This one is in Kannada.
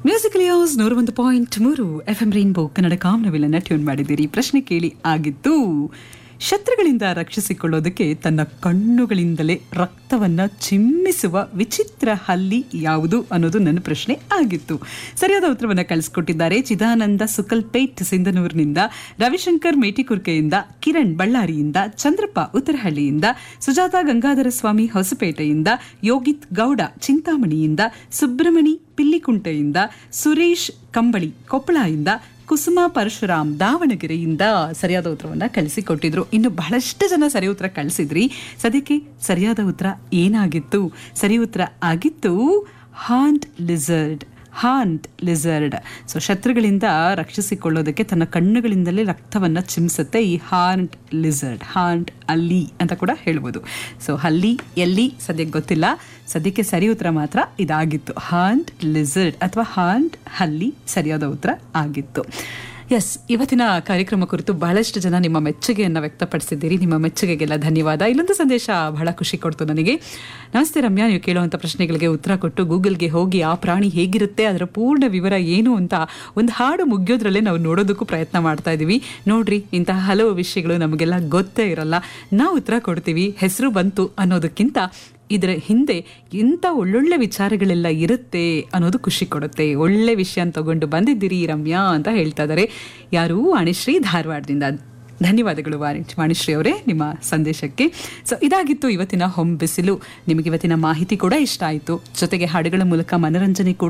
ಮ್ಯೂಸಿಕ್ ಲಿಯೋಸ್ ನೂರ ಒಂದು ಪಾಯಿಂಟ್ ಮೂರು ಎಫ್ ಎಂ ರೈನ್ಬೋ ಕನ್ನಡ ಕಾಮನವಿಲ್ಲನ್ನ ಟ್ಯೂನ್ ಮಾಡಿದ್ದೀರಿ ಪ್ರಶ್ನೆ ಕೇಳಿ ಆಗಿತ್ತು ಶತ್ರುಗಳಿಂದ ರಕ್ಷಿಸಿಕೊಳ್ಳೋದಕ್ಕೆ ತನ್ನ ಕಣ್ಣುಗಳಿಂದಲೇ ರಕ್ತವನ್ನ ಚಿಮ್ಮಿಸುವ ವಿಚಿತ್ರ ಹಲ್ಲಿ ಯಾವುದು ಅನ್ನೋದು ನನ್ನ ಪ್ರಶ್ನೆ ಆಗಿತ್ತು ಸರಿಯಾದ ಉತ್ತರವನ್ನ ಕಳಿಸ್ಕೊಟ್ಟಿದ್ದಾರೆ ಚಿದಾನಂದ ಸುಕಲ್ಪೇಟ್ ಸಿಂಧನೂರಿನಿಂದ ರವಿಶಂಕರ್ ಮೇಟಿಕುರ್ಕೆಯಿಂದ ಕಿರಣ್ ಬಳ್ಳಾರಿಯಿಂದ ಚಂದ್ರಪ್ಪ ಉತ್ತರಹಳ್ಳಿಯಿಂದ ಸುಜಾತ ಗಂಗಾಧರ ಸ್ವಾಮಿ ಹೊಸಪೇಟೆಯಿಂದ ಯೋಗಿತ್ ಗೌಡ ಚಿಂತಾಮಣಿಯಿಂದ ಸುಬ್ರಮಣಿ ಪಿಲ್ಲಿಕುಂಟೆಯಿಂದ ಸುರೇಶ್ ಕಂಬಳಿ ಕೊಪ್ಪಳದಿಂದ ಕುಸುಮ ಪರಶುರಾಮ್ ದಾವಣಗೆರೆಯಿಂದ ಸರಿಯಾದ ಉತ್ತರವನ್ನ ಕಳಿಸಿಕೊಟ್ಟಿದ್ರು ಇನ್ನು ಬಹಳಷ್ಟು ಜನ ಸರಿ ಉತ್ತರ ಕಳಿಸಿದ್ರಿ ಸದ್ಯಕ್ಕೆ ಸರಿಯಾದ ಉತ್ತರ ಏನಾಗಿತ್ತು ಸರಿ ಉತ್ತರ ಆಗಿತ್ತು horned lizard horned lizard so ಶತ್ರುಗಳಿಂದ ರಕ್ಷಿಸಿಕೊಳ್ಳೋದಕ್ಕೆ ತನ್ನ ಕಣ್ಣುಗಳಿಂದಲೇ ರಕ್ತವನ್ನ ಚಿಮ್ಸುತ್ತೆ ಈ ಹಾಂಟ್ ಲಿಸರ್ಡ್ ಹಾಂಟ್ ಅಲ್ಲಿ ಅಂತ ಕೂಡ ಹೇಳ್ಬೋದು ಸೊ ಹಲ್ಲಿ ಎಲ್ಲಿ ಸದ್ಯಕ್ಕೆ ಗೊತ್ತಿಲ್ಲ ಸದ್ಯಕ್ಕೆ ಸರಿ ಉತ್ತರ ಮಾತ್ರ ಇದಾಗಿತ್ತು ಹಾಂಟ್ ಲಿಸರ್ಡ್ ಅಥವಾ ಹಾಂಟ್ ಹಲ್ಲಿ ಸರಿಯಾದ ಉತ್ತರ ಆಗಿತ್ತು ಎಸ್ ಇವತ್ತಿನ ಕಾರ್ಯಕ್ರಮ ಕುರಿತು ಬಹಳಷ್ಟು ಜನ ನಿಮ್ಮ ಮೆಚ್ಚುಗೆಯನ್ನು ವ್ಯಕ್ತಪಡಿಸಿದ್ದೀರಿ ನಿಮ್ಮ ಮೆಚ್ಚುಗೆಗೆಲ್ಲ ಧನ್ಯವಾದ ಇಲ್ಲೊಂದು ಸಂದೇಶ ಬಹಳ ಖುಷಿ ಕೊಡ್ತು ನನಗೆ ನಮಸ್ತೆ ರಮ್ಯಾ ನೀವು ಕೇಳುವಂಥ ಪ್ರಶ್ನೆಗಳಿಗೆ ಉತ್ತರ ಕೊಟ್ಟು ಗೂಗಲ್ಗೆ ಹೋಗಿ ಆ ಪ್ರಾಣಿ ಹೇಗಿರುತ್ತೆ ಅದರ ಪೂರ್ಣ ವಿವರ ಏನು ಅಂತ ಒಂದು ಹಾಡು ಮುಗಿಯೋದ್ರಲ್ಲೇ ನಾವು ನೋಡೋದಕ್ಕೂ ಪ್ರಯತ್ನ ಮಾಡ್ತಾ ಇದ್ದೀವಿ ನೋಡ್ರಿ ಇಂತಹ ಹಲವು ವಿಷಯಗಳು ನಮಗೆಲ್ಲ ಗೊತ್ತೇ ಇರಲ್ಲ ನಾವು ಉತ್ತರ ಕೊಡ್ತೀವಿ ಹೆಸರು ಬಂತು ಅನ್ನೋದಕ್ಕಿಂತ ಇದರ ಹಿಂದೆ ಎಂಥ ಒಳ್ಳೊಳ್ಳೆ ವಿಚಾರಗಳೆಲ್ಲ ಇರುತ್ತೆ ಅನ್ನೋದು ಖುಷಿ ಕೊಡುತ್ತೆ ಒಳ್ಳೆ ವಿಷಯ ತಗೊಂಡು ಬಂದಿದ್ದೀರಿ ರಮ್ಯಾ ಅಂತ ಹೇಳ್ತಾ ಇದ್ದಾರೆ ಯಾರು ವಾಣಿಶ್ರೀ ಧಾರವಾಡದಿಂದ ಧನ್ಯವಾದಗಳು ವಾಣಿ ವಾಣಿಶ್ರೀ ಅವರೇ ನಿಮ್ಮ ಸಂದೇಶಕ್ಕೆ ಸೊ ಇದಾಗಿತ್ತು ಇವತ್ತಿನ ಹೊಂ ಬಿಸಿಲು ನಿಮಗೆ ಇವತ್ತಿನ ಮಾಹಿತಿ ಕೂಡ ಇಷ್ಟ ಆಯಿತು ಜೊತೆಗೆ ಹಾಡುಗಳ ಮೂಲಕ ಮನರಂಜನೆ ಕೂಡ